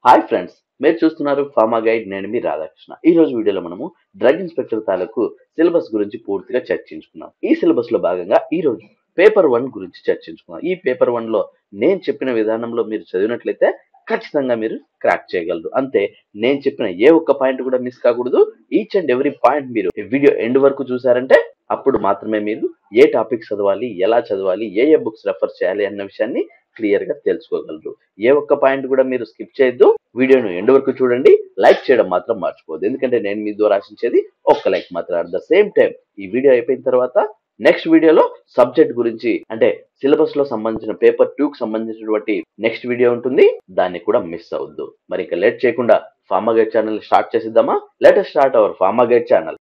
hi friends మీరు చూస్తున్నారు pharma guide నేను మీ రాధాకృష్ణ ఈ రోజు వీడియోలో మనము డ్రగ్ ఇన్స్పెక్టర్ తాలూకు సిలబస్ గురించి పూర్తిగా చర్చించుకున్నాం ఈ సిలబస్ లో భాగంగా ఈ రోజు పేపర్ వన్ గురించి చర్చించుకున్నాం ఈ పేపర్ వన్ లో నేను చెప్పిన విధానంలో మీరు చదివినట్లయితే ఖచ్చితంగా మీరు క్రాక్ చేయగలరు అంతే నేను చెప్పిన ఏ ఒక్క పాయింట్ కూడా మిస్ కాకూడదు ఈచ్ అండ్ ఎవ్రీ పాయింట్ మీరు వీడియో ఎండ్ వరకు చూసారంటే అప్పుడు మాత్రమే మీరు ఏ టాపిక్ చదవాలి ఎలా చదవాలి ఏ ఏ బుక్స్ రెఫర్ చేయాలి అన్న విషయాన్ని క్లియర్ గా తెలుసుకోగలరు ఏ ఒక్క పాయింట్ కూడా మీరు స్కిప్ చేయొద్దు వీడియోను ఎండ్ వరకు చూడండి లైక్ చేయడం మాత్రం మర్చిపోద్దు ఎందుకంటే నేను మీ ద్వారా ఆశించేది ఒక్క లైక్ మాత్రం అట్ ద సేమ్ టైం ఈ వీడియో అయిపోయిన తర్వాత నెక్స్ట్ వీడియోలో సబ్జెక్ట్ గురించి అంటే సిలబస్ లో సంబంధించిన పేపర్ టూ కి సంబంధించినటువంటి నెక్స్ట్ వీడియో ఉంటుంది దాన్ని కూడా మిస్ అవద్దు మరి ఇక లేట్ చేయకుండా ఫార్మా గైడ్ ఛానల్ స్టార్ట్ చేసిద్దామా let start our pharma guide channel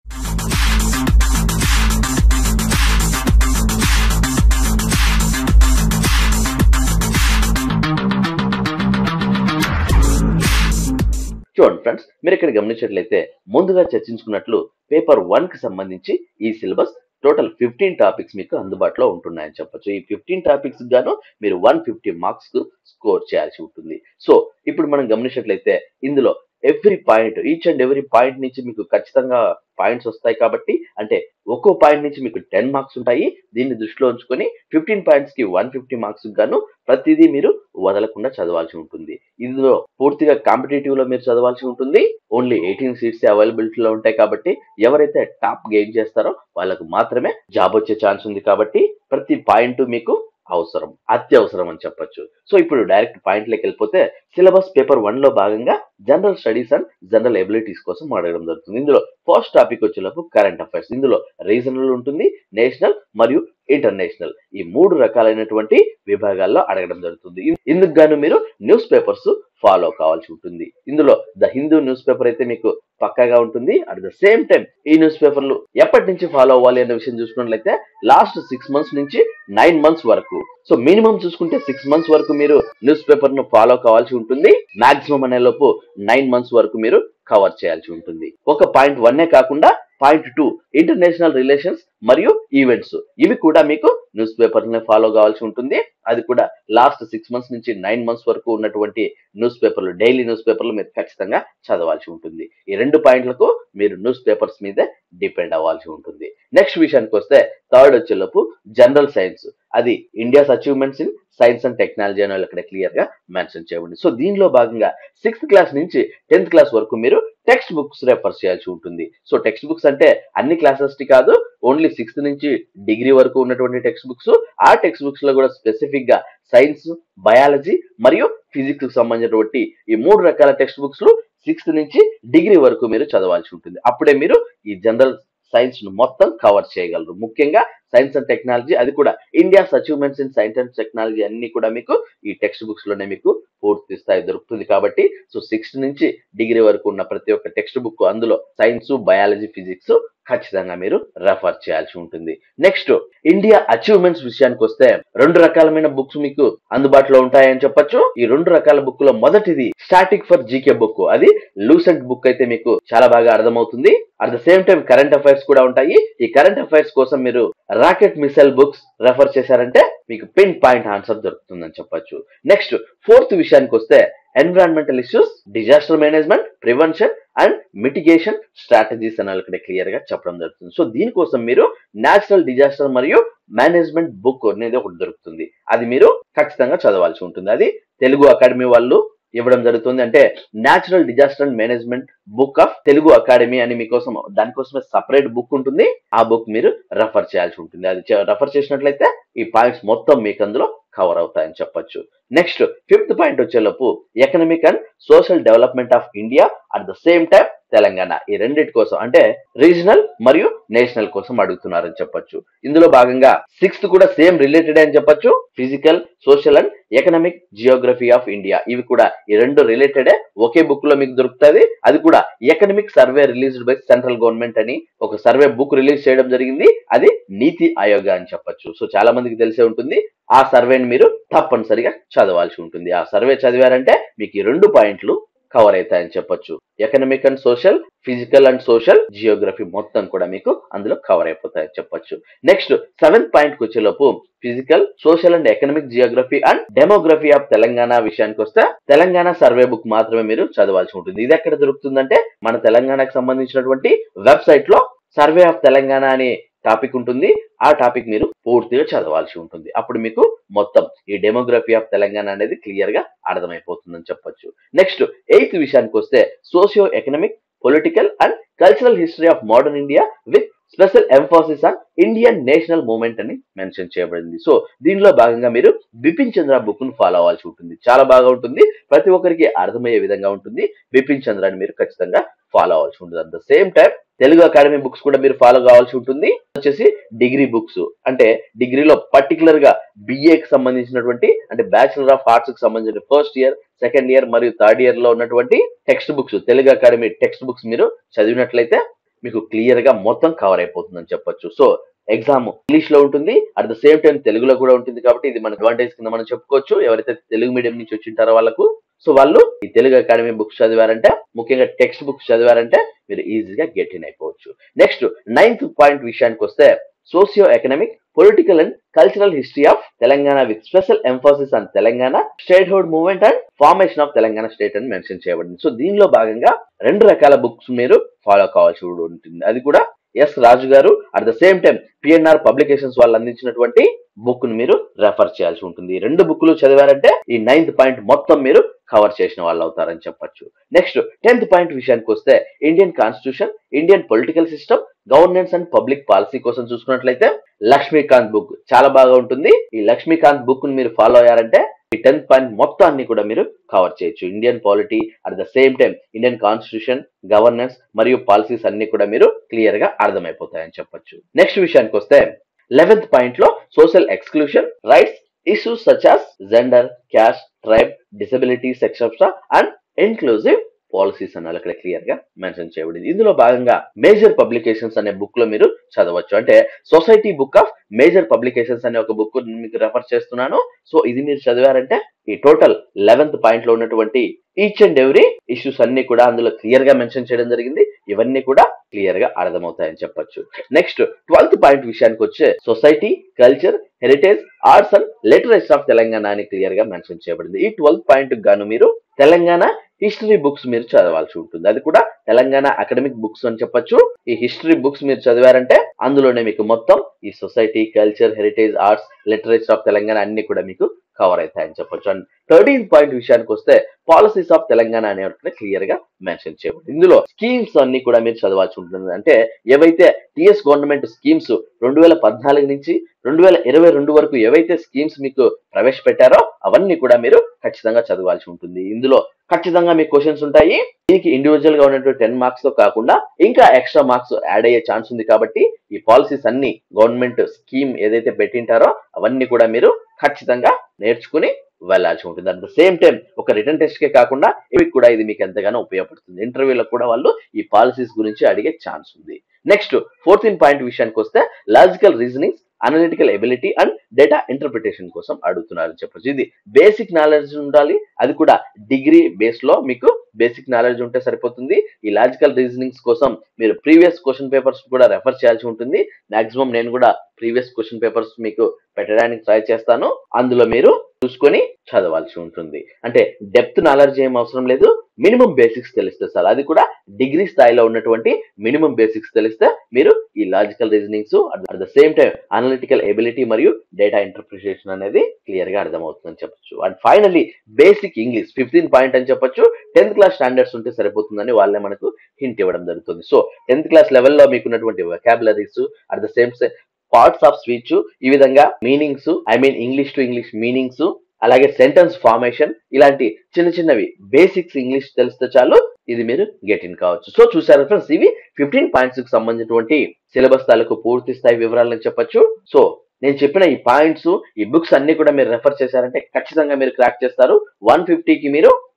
చూడండి ఫ్రెండ్స్ మీరు ఇక్కడ గమనించినట్లయితే ముందుగా చర్చించుకున్నట్లు పేపర్ వన్ కి సంబంధించి ఈ సిలబస్ టోటల్ ఫిఫ్టీన్ టాపిక్స్ మీకు అందుబాటులో ఉంటున్నాయని చెప్పొచ్చు ఈ ఫిఫ్టీన్ టాపిక్స్ గాను మీరు వన్ ఫిఫ్టీ మార్క్స్ కు స్కోర్ చేయాల్సి ఉంటుంది సో ఇప్పుడు మనం గమనించినట్లయితే ఇందులో every point each and every point నుంచి మీకు ఖచ్చితంగా పాయింట్స్ వస్తాయి కాబట్టి అంటే ఒక్కో పాయింట్ నుంచి మీకు టెన్ మార్క్స్ ఉంటాయి దీన్ని దృష్టిలో ఉంచుకొని ఫిఫ్టీన్ పాయింట్స్ కి వన్ ఫిఫ్టీ మార్క్స్ గాను ప్రతిదీ మీరు వదలకుండా చదవాల్సి ఉంటుంది ఇందులో పూర్తిగా కాంపిటేటివ్ లో మీరు చదవాల్సి ఉంటుంది ఓన్లీ ఎయిటీన్ సీట్స్ అవైలబిలిటీలో ఉంటాయి కాబట్టి ఎవరైతే టాప్ గెయిన్ చేస్తారో వాళ్ళకు మాత్రమే జాబ్ వచ్చే ఛాన్స్ ఉంది కాబట్టి ప్రతి పాయింట్ మీకు అవసరం అత్యవసరం అని చెప్పొచ్చు సో ఇప్పుడు డైరెక్ట్ పాయింట్లోకి వెళ్ళిపోతే సిలబస్ పేపర్ వన్ లో భాగంగా general studies and general abilities కోసం అడగడం జరుగుతుంది ఇందులో ఫస్ట్ టాపిక్ వచ్చేలోపు కరెంట్ అఫైర్స్ ఇందులో రీజనల్ ఉంటుంది నేషనల్ మరియు ఇంటర్నేషనల్ ఈ మూడు రకాలైనటువంటి విభాగాల్లో అడగడం జరుగుతుంది ఇందుకు గాను మీరు న్యూస్ పేపర్స్ ఫాలో కావాల్సి ఉంటుంది ఇందులో ద హిందూ న్యూస్ పేపర్ అయితే మీకు పక్కాగా ఉంటుంది అట్ ద సేమ్ టైం ఈ న్యూస్ పేపర్లు ఎప్పటి నుంచి ఫాలో అవ్వాలి అనే విషయం చూసుకున్నట్లయితే లాస్ట్ సిక్స్ మంత్స్ నుంచి నైన్ మంత్స్ వరకు సో మినిమం చూసుకుంటే సిక్స్ మంత్స్ వరకు మీరు న్యూస్ పేపర్ ను ఫాలో కావాల్సి ఉంటుంది మాక్సిమం అనే లోపు నైన్ మంత్స్ వరకు మీరు కవర్ చేయాల్సి ఉంటుంది ఒక పాయింట్ వన్నే కాకుండా పాయింట్ టూ ఇంటర్నేషనల్ రిలేషన్స్ మరియు ఈవెంట్స్ ఇవి కూడా మీకు న్యూస్ పేపర్ ని ఫాలో కావాల్సి ఉంటుంది అది కూడా లాస్ట్ సిక్స్ మంత్స్ నుంచి నైన్ మంత్స్ వరకు ఉన్నటువంటి న్యూస్ పేపర్లు డైలీ న్యూస్ పేపర్లు మీరు ఖచ్చితంగా చదవాల్సి ఉంటుంది ఈ రెండు పాయింట్లకు మీరు న్యూస్ పేపర్స్ మీదే డిపెండ్ అవ్వాల్సి ఉంటుంది నెక్స్ట్ విషయానికి వస్తే థర్డ్ వచ్చేలోపు జనరల్ సైన్స్ అది India's achievements in science and technology అని ఇక్కడ క్లియర్ గా మెన్షన్ చేయబడింది సో దీనిలో భాగంగా సిక్స్త్ క్లాస్ నుంచి టెన్త్ క్లాస్ వరకు మీరు టెక్స్ట్ బుక్స్ రెఫర్ చేయాల్సి ఉంటుంది సో టెక్స్ట్ బుక్స్ అంటే అన్ని క్లాసెస్ కి కాదు ఓన్లీ సిక్స్త్ నుంచి డిగ్రీ వరకు ఉన్నటువంటి టెక్స్ట్ బుక్స్ ఆ టెక్స్ట్ బుక్స్ లో కూడా స్పెసిఫిక్ గా సైన్స్ బయాలజీ మరియు ఫిజిక్స్ కు సంబంధించినటువంటి ఈ మూడు రకాల టెక్స్ట్ బుక్స్ సిక్స్త్ నుంచి డిగ్రీ వరకు మీరు చదవాల్సి ఉంటుంది అప్పుడే మీరు ఈ జనరల్ సైన్స్ ను మొత్తం కవర్ చేయగలరు ముఖ్యంగా సైన్స్ అండ్ టెక్నాలజీ అది కూడా India's achievements in science and technology అన్ని కూడా మీకు ఈ టెక్స్ట్ బుక్స్ లోనే మీకు పూర్తి స్థాయి దొరుకుతుంది కాబట్టి సో సిక్స్త్ నుంచి డిగ్రీ వరకు ఉన్న ప్రతి ఒక్క టెక్స్ట్ బుక్ అందులో సైన్స్ బయాలజీ ఫిజిక్స్ ఖచ్చితంగా మీరు రెఫర్ చేయాల్సి ఉంటుంది నెక్స్ట్ ఇండియా అచీవ్మెంట్స్ విషయానికి వస్తే రెండు రకాలమైన బుక్స్ మీకు అందుబాటులో ఉంటాయని చెప్పొచ్చు ఈ రెండు రకాల బుక్ లో మొదటిది స్టాటిక్ ఫర్ జీకే బుక్ అది లూసెంట్ బుక్ అయితే మీకు చాలా బాగా అర్థమవుతుంది at the same time current affairs కూడా ఉంటాయి ఈ కరెంట్ అఫైర్స్ కోసం మీరు రాకెట్ మిసైల్ బుక్స్ రెఫర్ చేశారంటే మీకు పిన్ పాయింట్ ఆన్సర్ దొరుకుతుందని చెప్పొచ్చు నెక్స్ట్ ఫోర్త్ విషయానికి వస్తే environmental issues disaster management prevention and mitigation strategies అని ఇక్కడ క్లియర్ గా చెప్పడం జరుగుతుంది సో దీనికోసం మీరు నేచురల్ డిజాస్టర్ మరియు మేనేజ్మెంట్ బుక్ అనేది ఒకటి దొరుకుతుంది అది మీరు ఖచ్చితంగా చదవాల్సి ఉంటుంది అది తెలుగు అకాడమీ వాళ్ళు ఇవ్వడం జరుగుతుంది అంటే natural disaster and management book of Telugu academy అని మీకోసం దానికోసమే సపరేట్ బుక్ ఉంటుంది ఆ బుక్ మీరు రెఫర్ చేయాల్సి ఉంటుంది అది రెఫర్ చేసినట్లయితే ఈ పాయింట్స్ మొత్తం మీకు అందులో కవర్ అవుతాయని చెప్పొచ్చు నెక్స్ట్ ఫిఫ్త్ పాయింట్ వచ్చేలోపు economic and social development of India at the same time Telangana ఈ రెండింటి కోసం అంటే రీజనల్ మరియు నేషనల్ కోసం అడుగుతున్నారని చెప్పొచ్చు ఇందులో భాగంగా సిక్స్త్ కూడా సేమ్ రిలేటెడ్ అని చెప్పొచ్చు physical social and economic geography of India ఇవి కూడా ఈ రెండు రిలేటెడే ఒకే బుక్ లో మీకు దొరుకుతుంది అది కూడా economic survey released by central government అని ఒక సర్వే బుక్ రిలీజ్ చేయడం జరిగింది అది నీతి ఆయోగ అని చెప్పొచ్చు సో చాలా మందికి తెలిసే ఉంటుంది ఆ సర్వేని మీరు తప్పనిసరిగా చదవాల్సి ఉంటుంది ఆ సర్వే చదివారంటే మీకు ఈ రెండు పాయింట్లు కవర్ అవుతాయని చెప్పొచ్చు economic and social physical and social geography మొత్తం కూడా మీకు అందులో కవర్ అయిపోతాయని చెప్పొచ్చు నెక్స్ట్ సెవెంత్ పాయింట్ కి వచ్చేలోపు physical social and economic geography and demography of Telangana విషయానికి వస్తే తెలంగాణ సర్వే బుక్ మాత్రమే మీరు చదవాల్సి ఉంటుంది ఇది ఎక్కడ దొరుకుతుందంటే మన తెలంగాణకు సంబంధించినటువంటి వెబ్సైట్ లో సర్వే ఆఫ్ తెలంగాణ అనే టాపిక్ ఉంటుంది ఆ టాపిక్ మీరు పూర్తిగా చదవాల్సి ఉంటుంది అప్పుడు మీకు మొత్తం ఈ డెమోగ్రఫీ ఆఫ్ తెలంగాణ అనేది క్లియర్ గా అర్థమైపోతుందని చెప్పొచ్చు నెక్స్ట్ ఎయిత్ విషయానికి వస్తే socio economic political and cultural history of modern India with special emphasis on Indian national movement అని మెన్షన్ చేయబడింది సో దీనిలో భాగంగా మీరు బిపిన్ చంద్ర బుక్ ను ఫాలో అవ్వాల్సి ఉంటుంది చాలా బాగా ఉంటుంది ప్రతి ఒక్కరికి అర్థమయ్యే విధంగా ఉంటుంది బిపిన్ చంద్రాని మీరు ఖచ్చితంగా ఫాలో అవ్వాల్సి ఉంటుంది at the same time Telugu academy books కూడా మీరు ఫాలో కావాల్సి ఉంటుంది వచ్చేసి డిగ్రీ బుక్స్ అంటే డిగ్రీలో పర్టికులర్ గా బిఏకి సంబంధించినటువంటి అంటే బ్యాచిలర్ ఆఫ్ ఆర్ట్స్ కి సంబంధించిన ఫస్ట్ ఇయర్ సెకండ్ ఇయర్ మరియు థర్డ్ ఇయర్ లో ఉన్నటువంటి textbooks Telugu academy textbooks మీరు చదివినట్లయితే మీకు క్లియర్ గా మొత్తం కవర్ అయిపోతుందని చెప్పొచ్చు సో ఎగ్జామ్ ఇంగ్లీష్ లో ఉంటుంది అట్ ద సేమ్ టైం తెలుగులో కూడా ఉంటుంది కాబట్టి ఇది మన అడ్వాంటేజ్ కింద మనం చెప్పుకోవచ్చు ఎవరైతే తెలుగు మీడియం నుంచి వచ్చింటారో వాళ్ళకు సో వాళ్ళు ఈ తెలుగు అకాడమీ బుక్స్ చదివారంటే ముఖ్యంగా టెక్స్ట్ బుక్స్ చదివారంటే మీరు ఈజీగా గెట్ ఇన్ అయిపోవచ్చు నెక్స్ట్ నైన్త్ పాయింట్ విషయానికి వస్తే socio economic political and cultural history of Telangana with special emphasis on Telangana statehood movement and formation of Telangana state అని మెన్షన్ చేయబడింది సో దీనిలో భాగంగా రెండు రకాల బుక్స్ మీరు ఫాలో కావాల్సి ఉంటుంది అది కూడా S Raju garu at the same time PNR publications వాళ్ళు అందించినటువంటి బుక్ ను మీరు రెఫర్ చేయాల్సి ఉంటుంది ఈ రెండు బుక్లు చదివారంటే ఈ నైన్త్ పాయింట్ మొత్తం మీరు కవర్ చేసిన వాళ్ళు అవుతారని చెప్పొచ్చు నెక్స్ట్ టెన్త్ పాయింట్ విషయానికి వస్తే Indian constitution Indian political system governance and public policy కోసం చూసుకున్నట్లయితే లక్ష్మీకాంత్ బుక్ చాలా బాగా ఉంటుంది ఈ లక్ష్మీకాంత్ బుక్ ని మీరు ఫాలో అయ్యారంటే ఈ టెన్త్ పాయింట్ మొత్తాన్ని కూడా మీరు కవర్ చేయొచ్చు Indian polity at the same time Indian constitution governance మరియు పాలసీస్ అన్ని కూడా మీరు క్లియర్ గా అర్థమైపోతాయని చెప్పొచ్చు నెక్స్ట్ విషయానికి వస్తే లెవెన్త్ పాయింట్ లో social exclusion rights issues such as gender caste tribe disability section and inclusive policies అన్నారు అక్కడ క్లియర్ గా మెన్షన్ చేయబడింది ఇందులో భాగంగా మేజర్ పబ్లికేషన్స్ అనే బుక్ లో మీరు చదవచ్చు అంటే society book of major publications అనే ఒక బుక్ మీకు రెఫర్ చేస్తున్నాను సో ఇది మీరు చదివారంటే ఈ టోటల్ లెవెన్త్ పాయింట్ లో ఉన్నటువంటి ఈచ్ అండ్ ఎవ్రీ ఇష్యూస్ అన్ని కూడా అందులో క్లియర్ గా మెన్షన్ చేయడం జరిగింది ఇవన్నీ కూడా క్లియర్ గా అర్థమవుతాయని చెప్పొచ్చు నెక్స్ట్ ట్వెల్త్ పాయింట్ విషయానికి వచ్చే society culture heritage arts and literature of Telangana అని క్లియర్ గా మెన్షన్ చేయబడింది ఈ ట్వెల్త్ పాయింట్ గాను మీరు తెలంగాణ హిస్టరీ బుక్స్ మీరు చదవాల్సి ఉంటుంది అది కూడా తెలంగాణ అకాడమిక్ బుక్స్ అని చెప్పొచ్చు ఈ హిస్టరీ బుక్స్ మీరు చదివారంటే అందులోనే మీకు మొత్తం ఈ society culture heritage arts literature of Telangana అన్ని కూడా మీకు కవర్ అవుతాయని చెప్పొచ్చు అండ్ థర్టీన్ పాయింట్ విషయానికి వస్తే పాలసీస్ ఆఫ్ తెలంగాణ అనే క్లియర్ గా మెన్షన్ చేయబడింది ఇందులో స్కీమ్స్ అన్ని కూడా మీరు చదవాల్సి ఉంటుంది అంటే ఏవైతే టిఎస్ గవర్నమెంట్ స్కీమ్స్ రెండు వేల పద్నాలుగు నుంచి రెండు వేల ఇరవై రెండు వరకు ఏవైతే స్కీమ్స్ మీకు ప్రవేశపెట్టారో అవన్నీ కూడా మీరు ఖచ్చితంగా చదవాల్సి ఉంటుంది ఇందులో ఖచ్చితంగా మీకు క్వశ్చన్స్ ఉంటాయి దీనికి ఇండివిజువల్ గా ఉన్నటువంటి టెన్ మార్క్స్ తో కాకుండా ఇంకా ఎక్స్ట్రా మార్క్స్ యాడ్ అయ్యే ఛాన్స్ ఉంది కాబట్టి ఈ పాలసీస్ అన్ని గవర్నమెంట్ స్కీమ్ ఏదైతే పెట్టింటారో అవన్నీ కూడా మీరు ఖచ్చితంగా నేర్చుకుని వెళ్ళాల్సి ఉంటుంది అట్ ద సేమ్ టైం ఒక రిటర్న్ టెస్ట్ కే కాకుండా ఇవి కూడా ఇది మీకు ఎంతగానో ఉపయోగపడుతుంది ఇంటర్వ్యూలో కూడా వాళ్ళు ఈ పాలసీస్ గురించి అడిగే ఛాన్స్ ఉంది నెక్స్ట్ ఫోర్టీన్ పాయింట్ విషయానికి వస్తే logical reasoning analytical ability and data interpretation కోసం అడుగుతున్నారని చెప్పొచ్చు ఇది బేసిక్ నాలెడ్జ్ ఉండాలి అది కూడా డిగ్రీ బేస్ లో మీకు బేసిక్ నాలెడ్జ్ ఉంటే సరిపోతుంది ఈ లాజికల్ రీజనింగ్స్ కోసం మీరు ప్రీవియస్ క్వశ్చన్ పేపర్స్ కూడా రెఫర్ చేయాల్సి ఉంటుంది మాక్సిమం నేను కూడా ప్రీవియస్ క్వశ్చన్ పేపర్స్ మీకు పెట్టడానికి ట్రై చేస్తాను అందులో మీరు చూసుకొని చదవాల్సి ఉంటుంది అంటే డెప్త్ నాలెడ్జ్ ఏం అవసరం లేదు మినిమం బేసిక్స్ తెలిస్తే సార్ అది కూడా డిగ్రీ స్థాయిలో ఉన్నటువంటి మినిమం బేసిక్స్ తెలిస్తే మీరు ఈ logical reasonings at the same time analytical ability మరియు డేటా ఇంటర్ప్రిటేషన్ అనేది క్లియర్ గా అర్థమవుతుందని చెప్పొచ్చు and finally basic English fifteen point అని చెప్పొచ్చు టెన్త్ క్లాస్ స్టాండర్డ్స్ ఉంటే సరిపోతుందని వాళ్ళే మనకు హింట్ ఇవ్వడం జరుగుతుంది సో టెన్త్ క్లాస్ లెవెల్లో మీకు ఉన్నటువంటి vocabularies at the same parts of speech ఈ విధంగా meanings I mean English to English meanings అలాగే సెంటెన్స్ ఫార్మేషన్ ఇలాంటి చిన్న చిన్నవి బేసిక్స్ ఇంగ్లీష్ తెలిస్తే చాలు ఇది మీరు గెట్ ఇన్ కావచ్చు సో చూసారు ఫ్రెండ్స్ ఇవి ఫిఫ్టీన్ పాయింట్స్ కి సంబంధించినటువంటి సిలబస్ తాలూకు పూర్తి స్థాయి వివరాలను చెప్పొచ్చు సో నేను చెప్పిన ఈ పాయింట్స్ ఈ బుక్స్ అన్ని కూడా మీరు రెఫర్ చేశారంటే ఖచ్చితంగా మీరు క్రాక్ చేస్తారు వన్ ఫిఫ్టీకి మీరు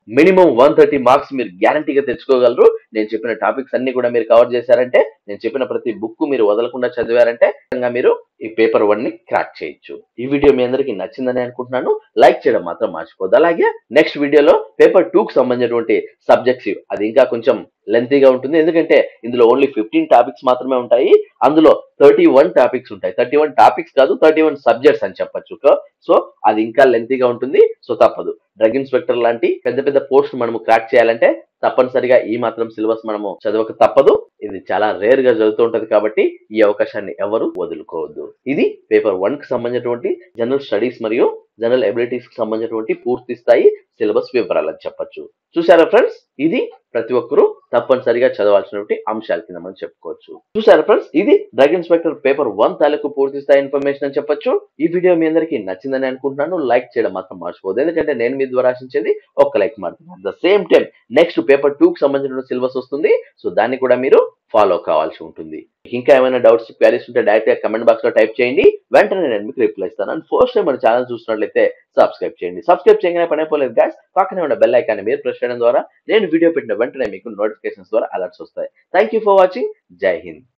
మినిమం వన్ థర్టీ మార్క్స్ మీరు గ్యారంటీగా తెచ్చుకోగలరు నేను చెప్పిన టాపిక్స్ అన్ని కూడా మీరు కవర్ చేశారంటే నేను చెప్పిన ప్రతి బుక్ మీరు వదలకుండా చదివారంటే ఖచ్చితంగా మీరు ఈ పేపర్ వన్ ని క్రాక్ చేయొచ్చు ఈ వీడియో మీ అందరికి నచ్చిందని అనుకుంటున్నాను లైక్ చేయడం మాత్రం మర్చిపోద్దు అలాగే నెక్స్ట్ వీడియోలో పేపర్ టూ కు సంబంధించినటువంటి సబ్జెక్ట్స్ అది ఇంకా కొంచెం లెంతీగా ఉంటుంది ఎందుకంటే ఇందులో ఓన్లీ ఫిఫ్టీన్ టాపిక్స్ మాత్రమే ఉంటాయి అందులో థర్టీ వన్ టాపిక్స్ ఉంటాయి థర్టీ వన్ టాపిక్స్ కాదు థర్టీ వన్ సబ్జెక్ట్స్ అని చెప్పొచ్చు సో అది ఇంకా లెంతీగా ఉంటుంది సో తప్పదు డ్రగ్ ఇన్స్పెక్టర్ లాంటి పెద్ద పెద్ద పోస్ట్ మనము క్రాక్ చేయాలంటే తప్పనిసరిగా ఈ మాత్రం సిలబస్ మనము చదవక తప్పదు ఇది చాలా రేర్ గా జరుగుతూ ఉంటది కాబట్టి ఈ అవకాశాన్ని ఎవరు వదులుకోవద్దు ఇది పేపర్ వన్ కి సంబంధించినటువంటి జనరల్ స్టడీస్ మరియు జనరల్ ఎబిలిటీస్ కి సంబంధించినటువంటి పూర్తి స్థాయి సిలబస్ వివరాలు అని చెప్పొచ్చు చూసారా ఫ్రెండ్స్ ఇది ప్రతి ఒక్కరూ తప్పనిసరిగా చదవాల్సినటువంటి అంశాల కింద మనం చెప్పుకోవచ్చు చూసారా ఫ్రెండ్స్ ఇది డ్రగ్ ఇన్స్పెక్టర్ పేపర్ వన్ తాలూకు పూర్తి స్థాయి ఇన్ఫర్మేషన్ అని చెప్పొచ్చు ఈ వీడియో మీ అందరికీ నచ్చిందని అనుకుంటున్నాను లైక్ చేయడం మాత్రం మర్చిపోదు ఎందుకంటే నేను మీ ద్వారా ఆశించేది ఒక్క లైక్ మాత్రం the same time next paper two కి సంబంధించిన సిలబస్ వస్తుంది సో దాన్ని కూడా మీరు ఫాలో కావాల్సి ఉంటుంది మీకు ఇంకా ఏమైనా డౌట్స్ క్వారీస్ ఉంటే డైరెక్ట్ గా కమెంట్ బాక్స్ లో టైప్ చేయండి వెంటనే నేను మీకు రిప్లై ఇస్తాను అండ్ ఫస్ట్ టైం మన ఛానల్ చూసినట్లయితే సబ్స్క్రైబ్ చేయండి సబ్స్క్రైబ్ చేయగానే పని అయిపోలేదు గాయస్ పక్కనే ఉన్న బెల్ ఐకాన్ మీరు ప్రెస్ చేయడం ద్వారా నేను వీడియో పెట్టిన వెంటనే మీకు నోటిఫికేషన్స్ ద్వారా అలర్ట్స్ వస్తాయి థ్యాంక్ యూ ఫర్ వాచింగ్ జై హింద్